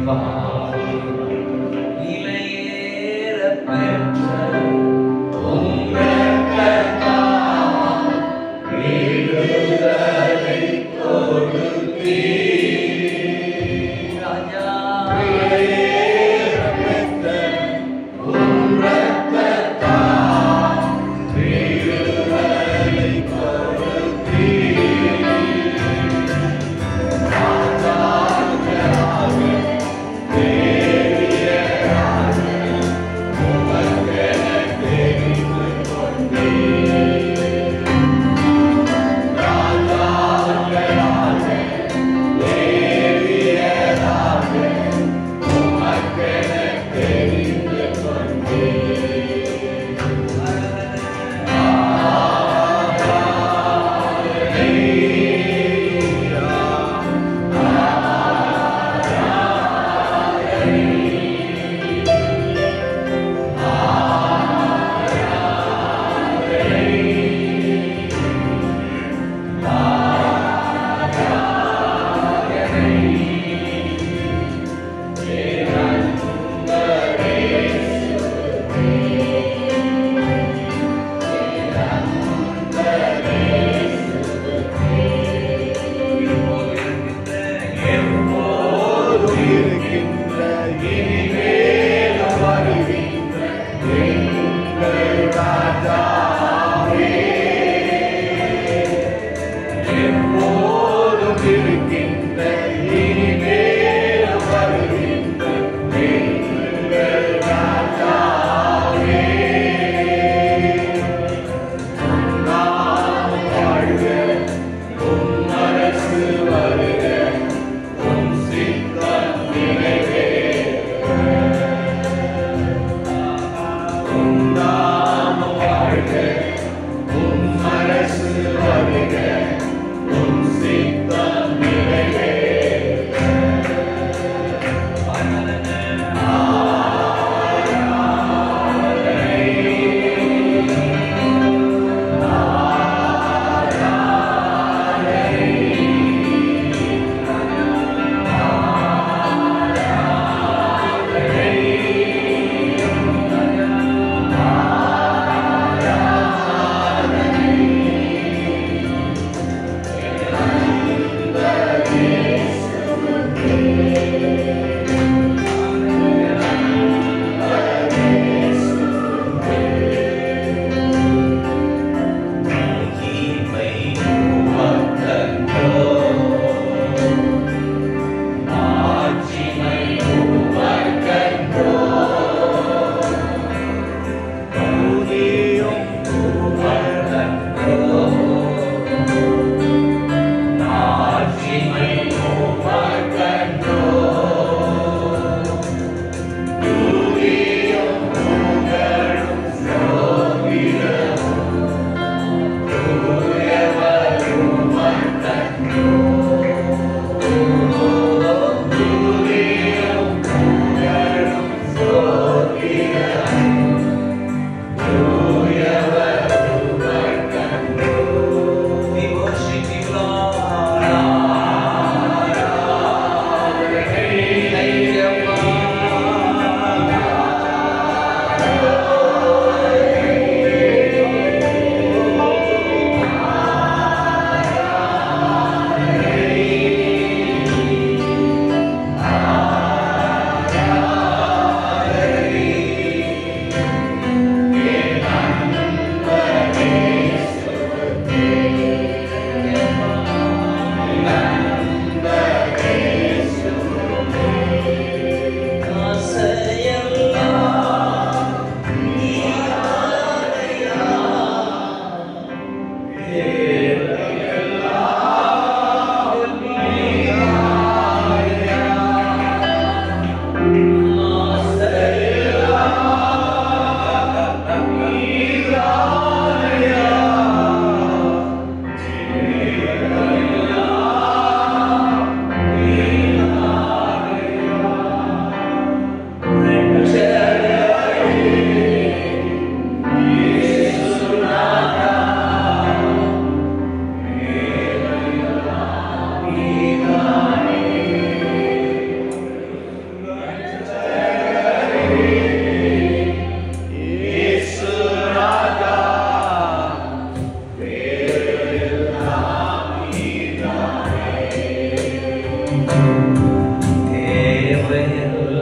Yeah.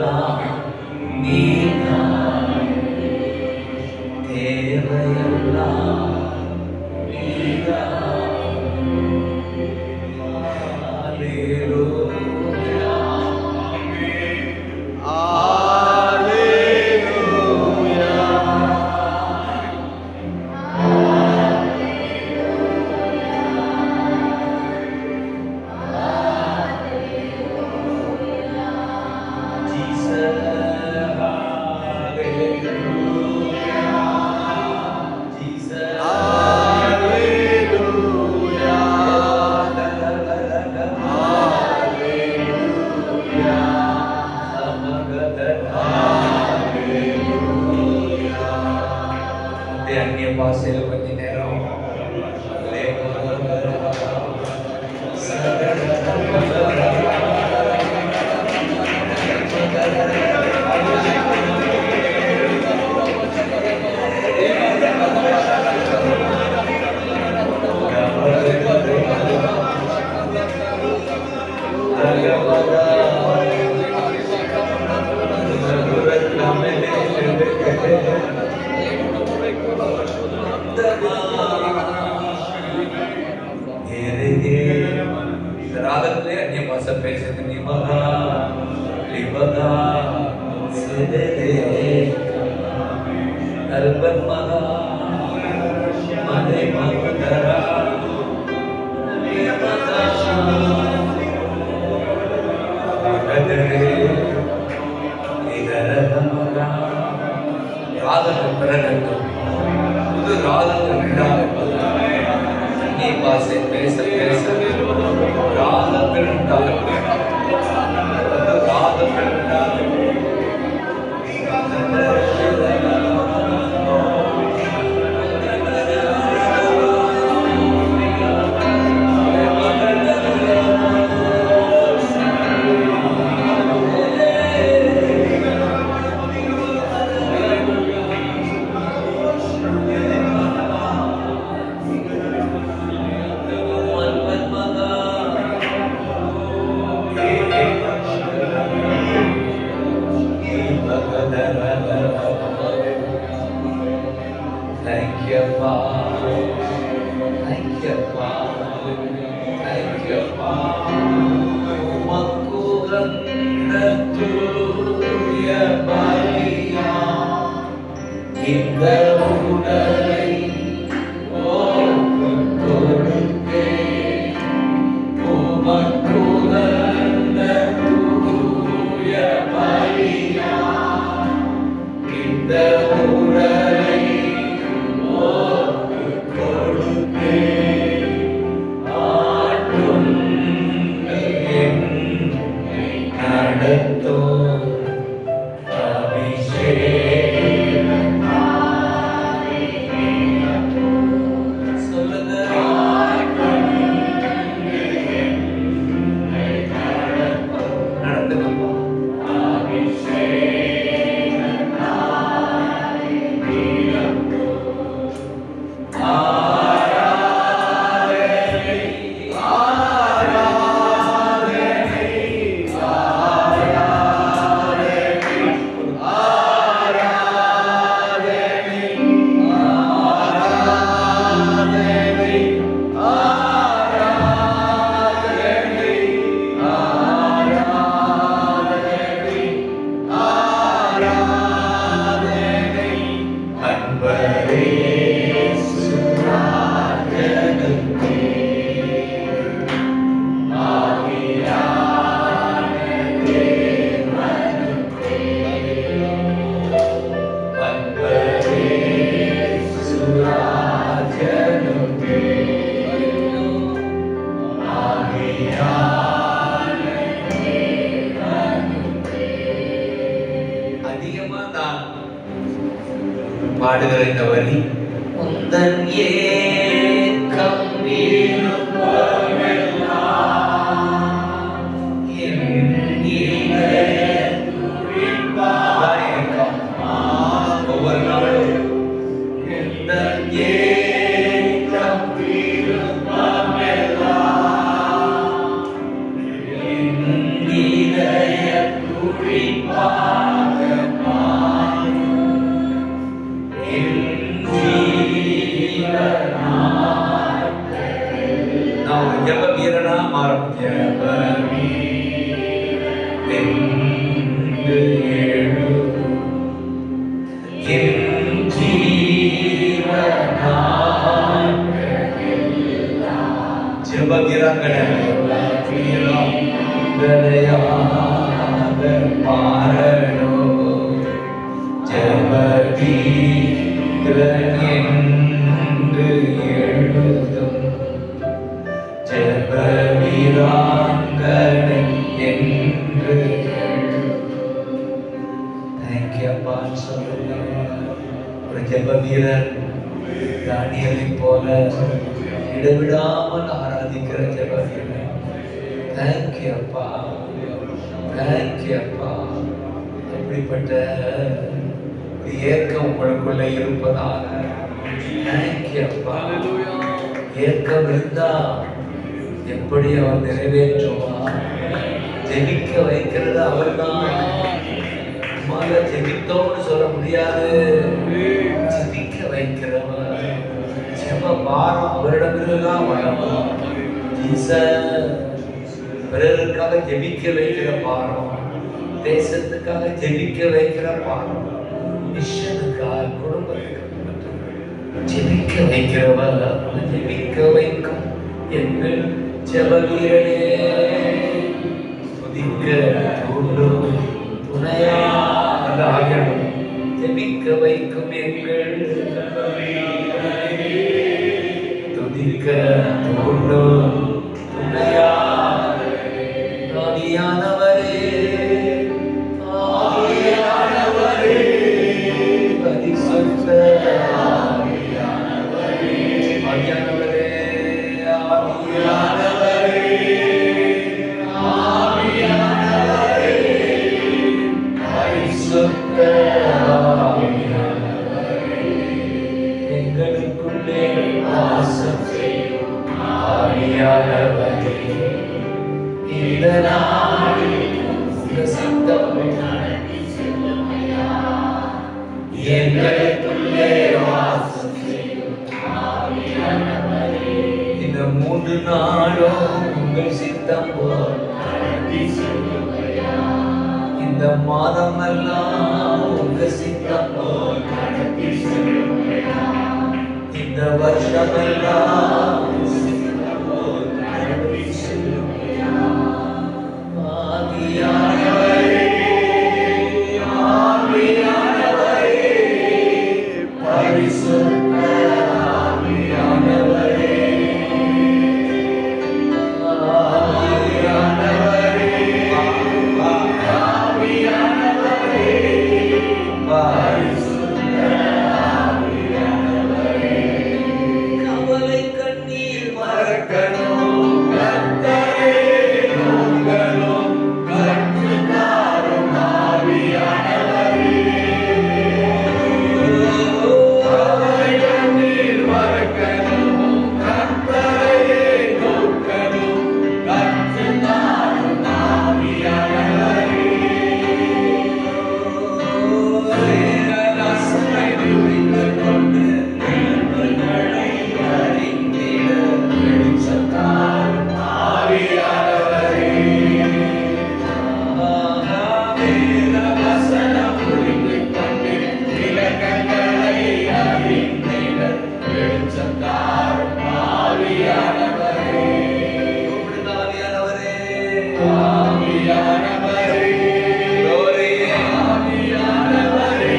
தேவையெல்லாம் நீதான் தேவையெல்லாம் நீதான் ஹalleluya Jesus hallelujah Jesus அந்நிய பாஷையில் கொஞ்ச நேரம் ராகத்திலே அந்நிய பாஷை பேசுறது நிபகா லிபகா சிதரே கல்பன் மகா மதை மகரா ராகங்கள் பிறகட்டும் புது ராகங்கள் உண்டாகட்டும் அந்நிய பாஷை பேச பேச ராகங்கள் உண்டாகட்டும் புது ராகங்கள் உண்டாகட்டும் Thank you, Father. Thank you, Father. Thank you, Father. உமக்குகந்த தூய பலியா, இந்த உடலை ஒப்புக் கொடுத்தேன். உமக்குகந்த தூய பலியா, இந்த உடலை ஒப்புக் கொடுத்தேன். ஆட்டும் என்னை நடத்தும் அபிஷேகம் சொல்லுங்க நடத்துங்கப்பா அன்பரே சுராஜனுக்கே அன்பரே சுராஜனுக்கே அதிகமா நான் பாடுகிற இந்த வரி உந்தன் ஏக்கம் ஒவ்வொரு நாளும் உந்தன் ஏக்கம் என் இதய துடிப்பா நான் ஒரு ஜெப வீரனா மாற ஜெப வென்று எழு. என் ஜீவனாக ஜெப வீராங்கனை வீராங்கனையாக மாறணும் ஜெப வீரன் என்று எழுதும் ஜெப வீராங்கனை என்று தேங்க்யூ அப்பா சொல்லுங்க ஒரு ஜெப வீரர் தானியலை போல இடைவிடாமல் ஆராதிக்கிற ஜெப வீரர் தேங்க்யூ அப்பா தேங்க்யூ அப்பா அப்படிப்பட்ட ஒரு ஏக்கம் உங்களுக்குள்ள இருப்பதாக தேங்க்யூ அப்பா ஏக்கம் இருந்தா எப்படி அவர் நிறைவேற்றுவார் ஜெபிக்க வைக்கிறது அவர்தான் உமால ஜெபித்தோம்னு சொல்ல முடியாது ஜெபிக்க வைக்கிறவர் ஜெப பாரம் அவரிடமிருந்துதான் வரணும் ஜீசஸ் பிறருக்காக ஜெபிக்க வைக்கிற பாரம் தேசத்துக்காக ஜெபிக்க வைக்கிற பாரம் மிஷனுக்காக குடும்பத்துக்காக ஜெபிக்க வைக்கிறவர் ஜெபிக்க வைக்கும் என்று ஜெபவீரனே துதிக்க தூண்டும் துணையாக ஆகணும் ஜெபிக்க வைக்கும் எங்கள் துதிக்க தூண்டும் துணையாக ஆவியானவரே ஆவியானவரே பரிசுத்த ஆவியானவரே ஆவியானவரே ஆவியானவரே ஆவியானவரே பரிசுத்த ஆவியானவரே எங்களுக்குள்ளே வாசம் செய்யும் ஆவியானவரே இந்த நாளில் உங்க சித்தம் எங்களுக்குள்ளே வாசம் செய்யும் ஆவியானவரே. இந்த மூன்று நாளும் உங்கள் சித்தம் போல் இந்த மாதம் எல்லாம் உங்க சித்தம் போல் இந்த வருஷம் எல்லாம் ஆவியானவரே, ஆவியானவரே, பரிசுத்த ஆவியானவரே, ஆவியானவரே, ஆவியானவரே, பரிசுத்த ஆவியானவரே. கவலை கண்ணீர் மறக்கணும் கர்த்தரே உங்களும் கற்றுத்தாரும் ஆவியானவரே. கவலை கண்ணீர் மறக்கணும் கர்த்தரே நோக்கணும் கற்றுத்தாரும் ஆவியானவரே. ரசனை புரிந்து கொண்டு நண்பர்களை அறிந்திட வெளிச்சத்தாரும் ஆவியானவரே. வேத வசனம் புரிந்து கொண்டு விளக்கங்களை அறிந்திட வெளிச்சத்தாரும் ஆவியானவரே. கூப்பிடுங்க ஆவியானவரே. ஆவியானவரே. glory. ஆவியானவரே.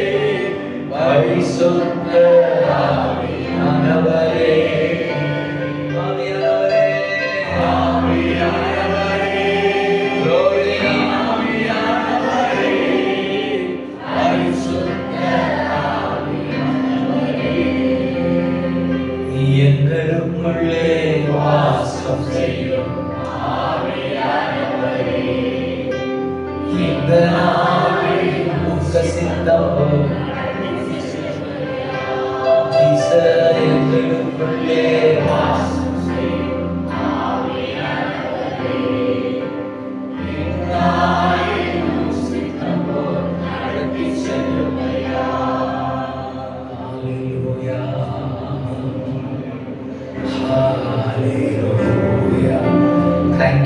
பரிசுத்த ஆவியானவரே. ஆவியானவரே. ஆவியானவரே. glory. ஆவியானவரே. பரிசுத்த ஆவியானவரே. எங்களுக்குள்ளே வாசம் செய்யும் ஆவியானவரே. இந்த நாளில் உங்க சித்தம் ஜீச எங்களுக்குள்ளே வாசம் செய்யும் ஆவியானவரே. இந்த நாளில் உங்க சித்தம்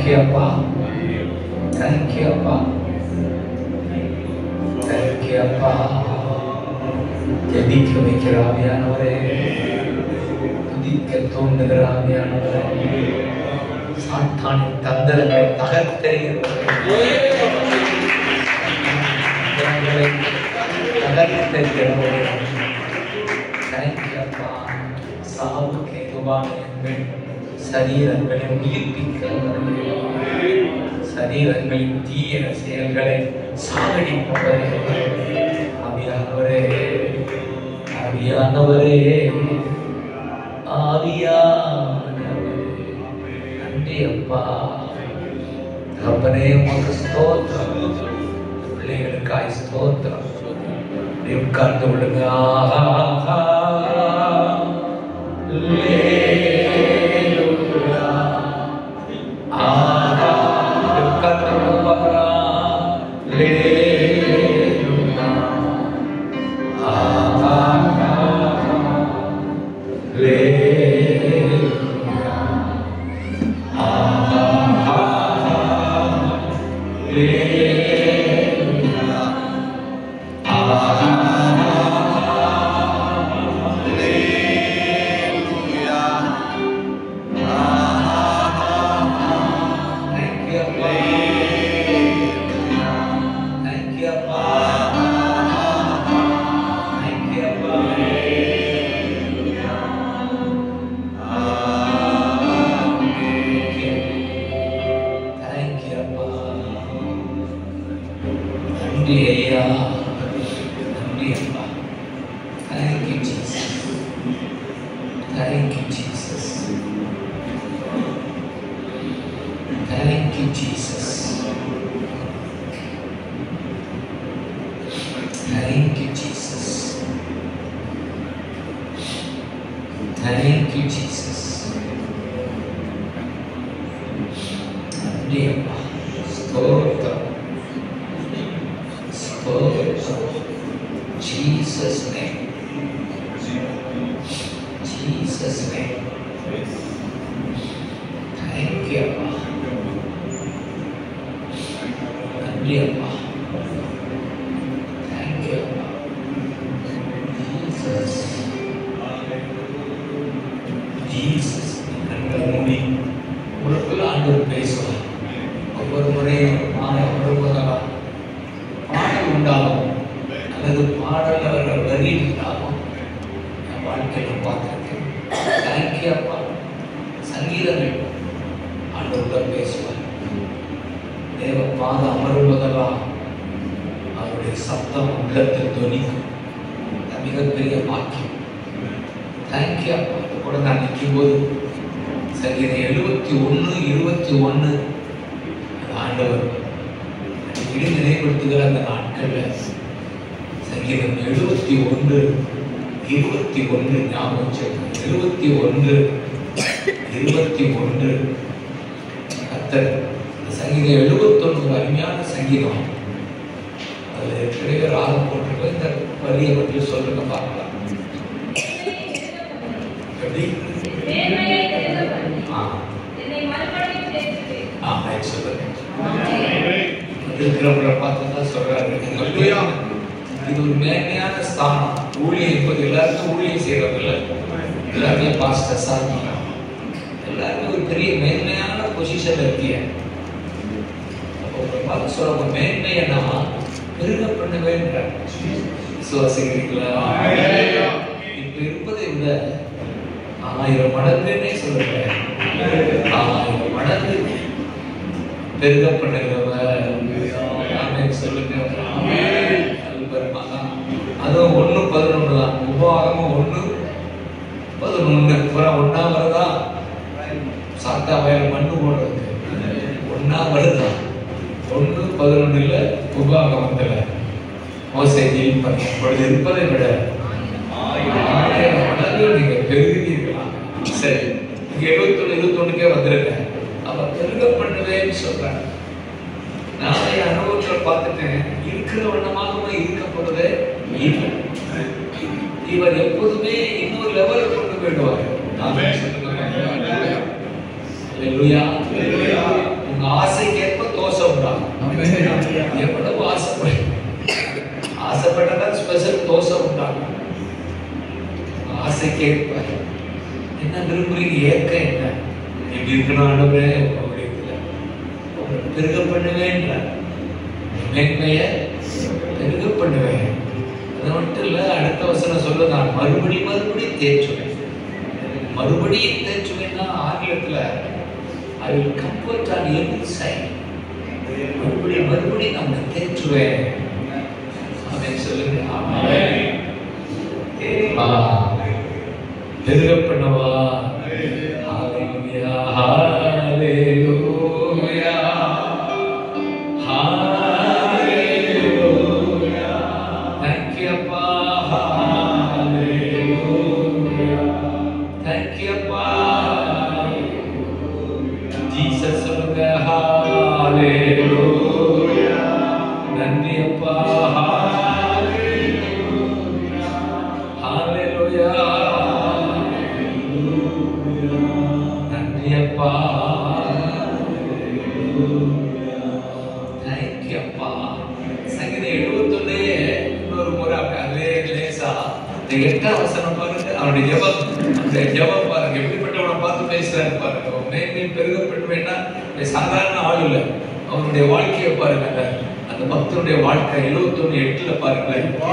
தேங்க்யூ அப்பா தேங்க்யூ அப்பா தேங்க்யூ அப்பா ஜெபிக்க வைக்கிற ஆவியானவரே துதிக்க தோன்றுகிற ஆவியானவரே சாத்தானின் தந்திரங்களை தகர்த்தெறிகிறவரே ஜனங்களை தகர்த்தெறிகிறவரே தேங்க்யூ அப்பா சாவுக்கு ஏதுவான எங்கள் சரீரங்களை உயிர்ப்பிக்கிறவரே சரீரங்களின் தீய செயல்களை சாகடிப்பவரே ஆவியானவரே ஆவியானவரே ஆவியானவரே நன்றி அப்பா தகப்பனே உமக்கு ஸ்தோத்திரம் பிள்ளைகளுக்காய் ஸ்தோத்திரம் இப்படி உட்கார்ந்து விடுங்க ஆஹா அல்லேலூயா. ஆஹா இப்படி உட்கார்ந்து விடுங்க அல்லேலூயா. ஆஹா அல்லேலூயா. ஆஹா அல்லேலூயா. Thank you, Appa. Thank you, Appa. Thank you, Appa. Thank you, Appa. நன்றி ஐயா நன்றி அப்பா Thank you, Jesus. Thank you, Jesus. Thank you, Jesus. Thank you, Jesus. Thank you, Jesus. நன்றி அப்பா ஸ்தோத்திரம் ஸ்தோத்திரம் Jesus name. Jesus name. Thank you, அப்பா நன்றி அப்பா Thank you, அப்பா Jesus. Jesus. கண்களை மூடி உங்களுக்குள்ள ஆண்டவர் பேசுவார் ஒவ்வொரு முறையும் மாலை வருவதெல்லாம் பாடல் உண்டாகும் அல்லது பாடல் அவர்கள் வரி உண்டாகும் என் வாழ்க்கையில் பார்த்துருக்கேன் தேங்க்யூ அப்பா சங்கீதங்கள் ஆண்டவர்கள் பேசுவார் தேவ பாதம் அமருவதெல்லாம் அவருடைய சப்தம் உள்ளத்தில் துணிக்கும் அது மிகப்பெரிய பாக்கியம் தேங்க்யூ அப்பா அது கூட நான் நிற்கும்போது சங்கீதம் எழுபத்தி ஒன்று இருபத்தி ஒன்று ஆண்டவர் அடிக்கடி நினைவுபடுத்துகிற அந்த நாட்களில் சங்கீதம் எழுபத்தி ஒன்று இருபத்தி ஒன்று ஞாபகம் வச்சிருக்கேன் எழுபத்தி ஒன்று இருபத்தி ஒன்று கத்தர் இந்த சங்கீதம் எழுபத்தொன்று ஒரு அருமையான சங்கீதம் அதில் ஏற்கனவே ராகம் போட்டிருக்கோம் இந்த வரியை பற்றி சொல்லுங்க பார்க்கலாம் எப்படி நேர்மையை தெரிந்தவன் ஆ என்னை மறுபடியும் சேர்க்கிறேன் ஆ ரைட் சொல்லுங்க இருக்கிறவங்களை பார்த்து தான் சொல்றாரு ஹல்லேலூயா. இது ஒரு மேன்மையான ஸ்தானம் ஊழியம் இப்போது எல்லாருக்கும் ஊழியம் செய்யறதில்ல எல்லாருமே பாஸ்டர் சாதிக்கலாம் எல்லாருமே ஒரு பெரிய மேன்மையான பொசிஷன்ல இருக்கீங்க அப்போ உங்களை பார்த்து சொல்ல உங்க மேன்மை என்ன பெருக பண்ணுவேன்ற விசுவாசிக்கிறீங்களா இப்ப இருப்பதை விட ஆயிரம் மடங்குன்னே சொல்லுங்க ஆயிரம் மடங்கு பெருக பண்ணுகிறவர் ஆமென் சொல்லுங்க அல்பர்மானா. அதுவும் ஒண்ணு பதினொன்று தான் உபவாகமும் ஒண்ணு பதினொன்று அப்புறம் ஒண்ணா வருதா சாத்தா வயல் மண்ணு போடுறது ஒண்ணா வருதா ஒண்ணு பதினொன்றுல உபாகமத்துல மோசை ஜெயில் பண்ணி இப்பொழுது இருப்பதை விட ஆயிரம் மடங்கு நீங்க பெருகிறீர்களா சரி இங்க எழுபத்தொன்னு இருபத்தொன்னுக்கே வந்திருக்க அவ பெருக பண்ணுவேன்னு சொல்றாங்க நாளை அனுபவத்துல பார்த்துட்டேன் இருக்கிற வண்ணமாகவே இருக்கப்படுறதே இல்லை இவர் எப்போதுமே இன்னொரு லெவலுக்கு கொண்டு போயிடுவார் ஆமென் சொல்லுங்க. அல்லேலூயா. உங்க ஆசை கேட்பார் என்ன விரும்புறீங்க ஏக்கம் என்ன எப்படி இருக்கணும் ஆண்டவரே அப்படிங்கல பெருக பண்ணுவேன்றார் மேன்மைய பெருக பண்ணுவேன் அது மட்டும் இல்ல அடுத்த வசனம் சொல்ல நான் மறுபடி மறுபடி தேய்ச்சுவேன் மறுபடியும் தேய்ச்சுவேன்னா ஆங்கிலத்துல I will comfort on every side மறுபடி மறுபடி நம்ம தேய்ச்சுவேன் அப்படின்னு சொல்லுங்க ஆமென். தேவா, பெருக பண்ணவா ஹalleluya ஹalleluya ஹalleluya thank you அப்பா ஹalleluya thank you அப்பா ஜீசஸ் சொல்லுங்க ஹalleluya நன்றி அப்பா ஹalleluya நன்றி அப்பா Thank you, அப்பா சங்கீதம் எழுபத்தொன்னு இன்னொரு முறை அப்படி அதே லேசா இந்த எட்டாம் வசனம் பாருங்க அவனுடைய ஜெபம் அந்த ஜெபம் பாருங்க எப்படிப்பட்டவனை பார்த்து பேசுறாரு பாருங்க அவன் மேன்மை பெருகப்பட்டுவேன்னா சாதாரண ஆள் இல்ல அவனுடைய வாழ்க்கையை பாருங்க அந்த அந்த பக்தனுடைய வாழ்க்கை எழுபத்தொன்னு எட்டுல பாருங்க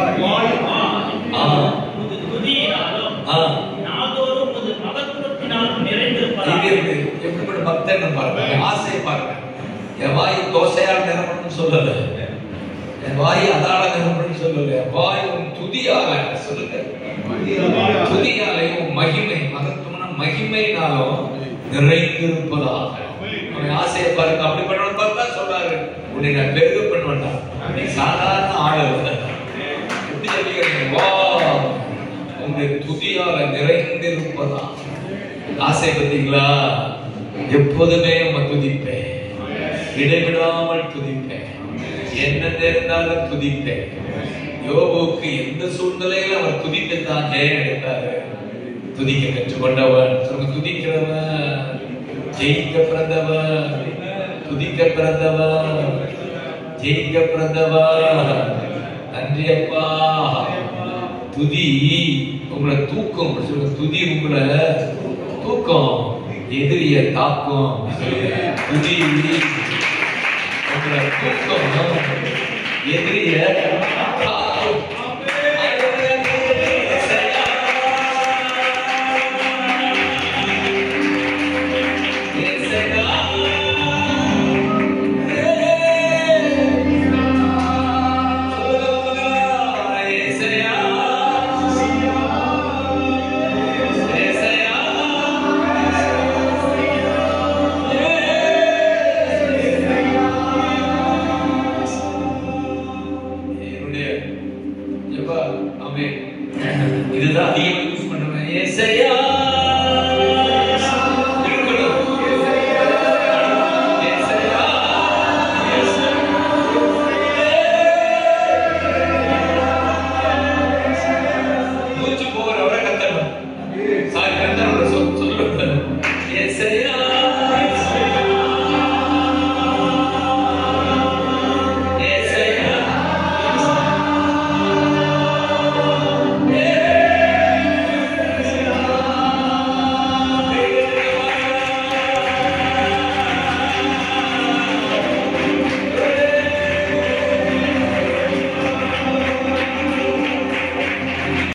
ஆ. உமது துதியினாலும் ஆ நாள்தோறும் உமது மகத்துவத்தினாலும் இங்க நிறைந்திருப்பதாக இருக்கு எப்படிப்பட்ட பக்தன் பாருங்க ஆசையை பாருங்க என் வாய் தோசையால் நிரப்பணும்னு சொல்லல என் வாய் அதால நிரப்பணும்னு சொல்லல என் வாய் உன் துதியால சொல்லுங்க துதியாலையும் மகிமை மகத்துவம்னா மகிமைனாலும் நிறைந்திருப்பதாக அவன் ஆசையை பாருங்க அப்படி பண்ணணும் பார்த்தா சொல்றாரு உன்னை நான் பெருக பண்ணுவேன்டா நீ சாதாரண ஆள் அல்ல எப்படி சொல்லிக்கிறீங்க வா உங்க துதியால நிறைந்திருப்பதா ஆசை பார்த்தீங்களா எப்போதுமே உங்க துதிப்பேன் இடைவிடாமல் துதிப்பேன் என்ன தெரிந்தாலும் துதிப்பேன் யோபுக்கு எந்த சூழ்நிலையில அவர் துதித்து தான் ஜெயம் எடுத்தாரு துதிக்க கற்றுக்கொண்டவன் சொல்லுங்க துதிக்கிறவன் ஜெயிக்க பிறந்தவன் துதிக்க பிறந்தவன் ஜெயிக்க பிறந்தவன் நன்றி அப்பா துதி உங்களை தூக்கம் சொல்லுங்க துதி உங்களை தூக்கம் எதிரிய தாக்கும் சொல்லுங்க. துதி உங்களை தூக்கம் எதிரிய தாக்கும் என்னுடைய ஜெப ஆமென். இதுதான் அதிகமா யூஸ் பண்ணுவேன் ஏசையா